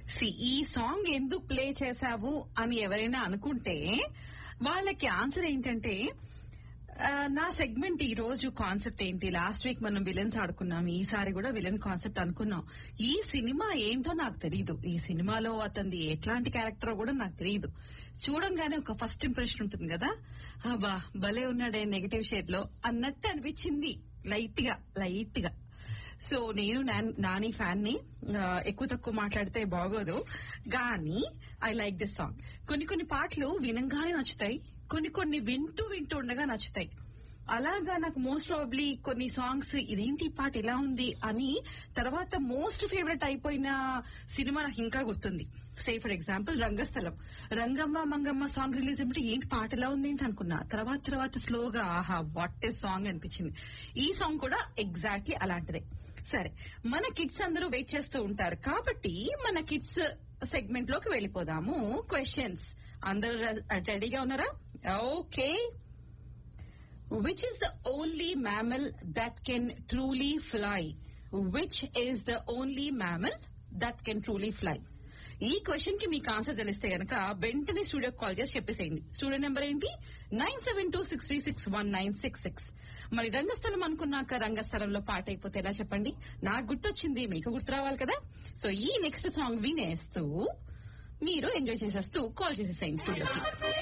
C ఈ song ఎందుకు play చేశావు అని ఎవరైనా అనుకుంటే వాళ్ళకి ఆన్సర్ ఏంటంటే ఆ, నా సెగ్మెంట్ ఈ రోజు కాన్సెప్ట్ ఏంటి లాస్ట్ వీక్ మనం విలన్స్ ఆడుకున్నాం ఈసారి కూడా విలన్ కాన్సెప్ట్ అనుకున్నాం ఈ సినిమా ఏంటో నాకు తెలియదు ఈ సినిమాలో అతనిది ఎట్లాంటి క్యారెక్టర్ కూడా నాకు తెలియదు చూడంగానే ఒక ఫస్ట్ ఇంప్రెషన్ ఉంటుంది కదా అబ్బా భలే ఉన్నాడే నెగటివ్ షేడ్ లో అన్నట్టు అనిపించింది లైట్ గా లైట్ గా సో నేను నాన్- నాని ఫ్యాన్ ని ఆ, ఎక్కువ తక్కువ మాట్లాడితే బాగోదు కానీ ఐ లైక్ దిస్ సాంగ్ కొన్ని కొన్ని పాటలు వినంగానే నచ్చుతాయి కొన్ని కొన్ని వింటూ వింటూ ఉండగా నచ్చుతాయి అలాగా నాకు మోస్ట్ ప్రాబబ్లీ కొన్ని సాంగ్స్ ఇదేంటి ఈ పాట ఇలా ఉంది అని తర్వాత మోస్ట్ ఫేవరెట్ అయిపోయిన సినిమా నాకు ఇంకా గుర్తుంది say for example Rangasthalam Rangamma Mangamma song release అంటే ఏంటి పాట ఎలా ఉంది ఏంటి అనుకున్నా తర్వాత తర్వాత స్లోగా ఆహా వాట్ ఇస్ సాంగ్ అనిపించింది ఈ సాంగ్ కూడా ఎగ్జాక్ట్లీ అలాంటిదే సరే మన కిడ్స్ అందరూ వెయిట్ చేస్తూ ఉంటారు కాబట్టి మన కిడ్స్ సెగ్మెంట్ లోకి వెళ్ళిపోదాము క్వశ్చన్స్ అందరూ రెడీగా ఉన్నారా okay which is the only mammal that can truly fly which is the only mammal that can truly fly ఈ క్వశ్చన్ కి మీకు ఆన్సర్ తెలిస్తే గనక వెంటనే స్టూడియో కాల్ చేసి చెప్పేసేయండి స్టూడియో నెంబర్ ఏంటి nine seven two six three six one nine six six మరి రంగస్థలం అనుకున్నాక రంగస్థలంలో పాట అయిపోతే ఎలా చెప్పండి నాకు గుర్తొచ్చింది మీకు గుర్తు రావాలి కదా సో ఈ నెక్స్ట్ సాంగ్ వినేస్తూ మీరు ఎంజాయ్ చేసేస్తూ కాల్ చేసేసేయండి స్టూడియోకి